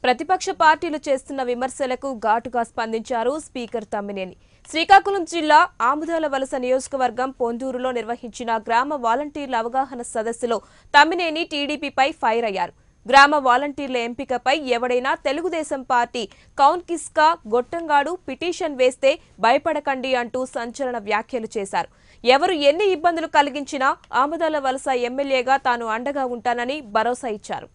ప్రతిపక్ష పార్టీలు చేస్తున్న విమర్శలకు ఘాటుగా స్పందించారు స్పీకర్ తమ్మినేని శ్రీకాకుళం జిల్లా ఆముదాల వలస నియోజకవర్గం పొందూరులో నిర్వహించిన గ్రామ వాలంటీర్ల అవగాహన సదస్సులో తమ్మినేని టీడీపీపై ఫైర్ అయ్యారు గ్రామ వాలంటీర్ల ఎంపికపై ఎవడైనా తెలుగుదేశం పార్టీ కౌన్కిస్కా గొట్టంగాడు పిటిషన్ వేస్తే భయపడకండి అంటూ సంచలన వ్యాఖ్యలు చేశారు ఎవరు ఎన్ని ఇబ్బందులు కలిగించినా ఆముదాల వలస ఎమ్మెల్యేగా తాను అండగా ఉంటానని భరోసా ఇచ్చారు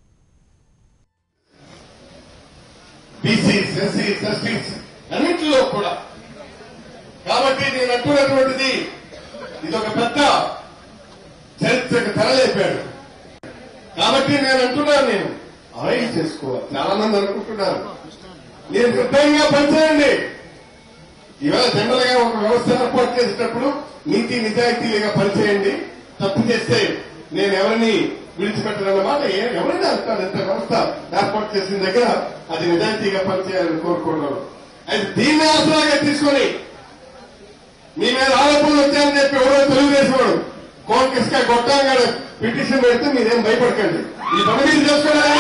బీసీ ఎస్సీ ఎస్టీస్ అన్నింటిలో కూడా కాబట్టి నేను అంటున్నటువంటిది ఇది ఒక పెద్ద చరిత్రకు తెరలేపాడు కాబట్టి నేను అంటున్నాను నేను ఆయిల్ చేసుకోవాలి చాలా మంది అనుకుంటున్నారు నేను నిర్భయంగా పనిచేయండి ఇవాళ జనరల్ గా ఒక వ్యవస్థ ఏర్పాటు చేసేటప్పుడు నీతి నిజాయితీగా పనిచేయండి తప్పు చేస్తే నేను ఎవరిని విడిచిపెట్టనన్నమాట ఏ- ఎవరైనా అంటారు ఎంత వ్యవస్థ ఏర్పాటు చేసిన దగ్గర అది నిజాయితీగా పనిచేయాలని కోరుకుంటున్నాను అయితే దీన్ని ఆసరాగా తీసుకొని మీ మీద ఆరోపణలు వచ్చాయని చెప్పి ఎవరో తెలుగుదేశం వాడు కాంగ్రెస్ గా గొట్టాంగాడు పిటిషన్ పెడితే మీరేం భయపడకండి ఈ పని మీరు చేసుకోవాలి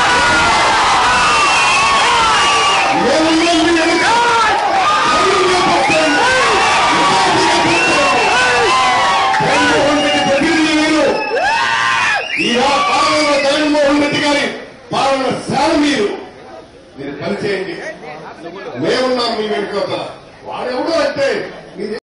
ఏముందో మీ వెనుక ధైర్యంగా పట్టండి. నిజాయితీగా పట్టండి. జగన్మోహన్ రెడ్డి ప్రతినిధి మీరు ఈ ఆ పాలనలో జగన్మోహన్ రెడ్డి గారి పాలన శాల మీరు మీరు పనిచేయండి మేమున్నాం మీ వెనుక వాడెవడో అంటే మీరు